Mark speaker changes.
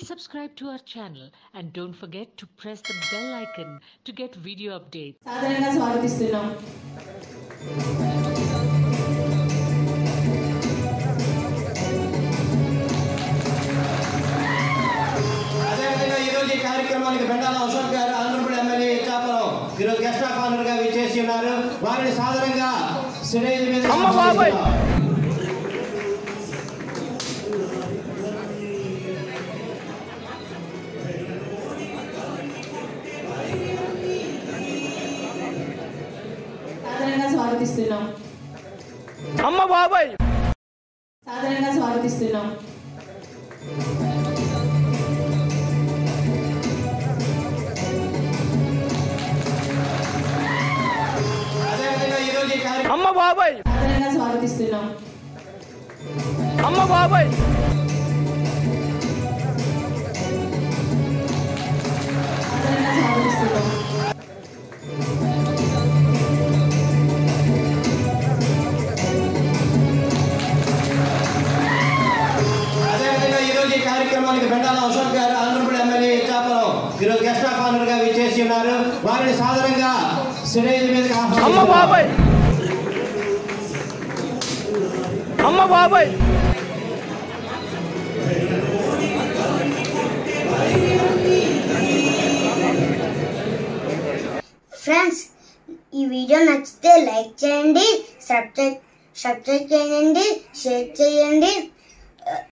Speaker 1: subscribe to our channel and don't forget to press the bell icon to get video updates.
Speaker 2: సాధారణంగా స్వాగతిస్తున్నాం
Speaker 3: అదేవిధంగా ఈ రోజు ఈ కార్యక్రమానికి బెండాల అశోక్ గారు ఆంధ్రప్రదేశ్ ఎమ్మెల్యే ఇచ్చాపురం ఈరోజు గెస్ట్ ఆఫ్ ఆనర్ గా విచ్చేసి ఉన్నారు వారిని సాధారణంగా స్టేజ్ మీద
Speaker 2: సాధారణంగా స్వాగతిస్తున్నాం
Speaker 4: అమ్మ బాబాయ్
Speaker 2: సాధారణంగా స్వాగతిస్తున్నాం
Speaker 3: అదేవిధంగా ఈ రోజు ఈ కార్యక్రమం
Speaker 4: అమ్మ బాబాయ్
Speaker 2: సాధారణంగా స్వాగతిస్తున్నాం
Speaker 4: అమ్మ బాబాయ్
Speaker 2: సాధారణంగా స్వాగతిస్తున్నాం
Speaker 3: అదేవిధంగా ఈ రోజు ఈ కార్యక్రమానికి బెండాల అశోక్ గారు ఆంధ్రప్రదేశ్ ఎమ్మెల్యే ఇచ్చాపురం ఈరోజు గెస్ట్ ఆఫ్ ఆనర్ గా విచ్చేసి ఉన్నారు వారిని సాధారణంగా స్టేజ్ మీద
Speaker 4: అమ్మ బాబాయ్ అమ్మ బాబాయ్
Speaker 5: ఫ్రెండ్స్ ఈ వీడియో నచ్చితే లైక్ చేయండి సబ్స్క్రైబ్ సబ్స్క్రైబ్ చేయండి షేర్ చేయండి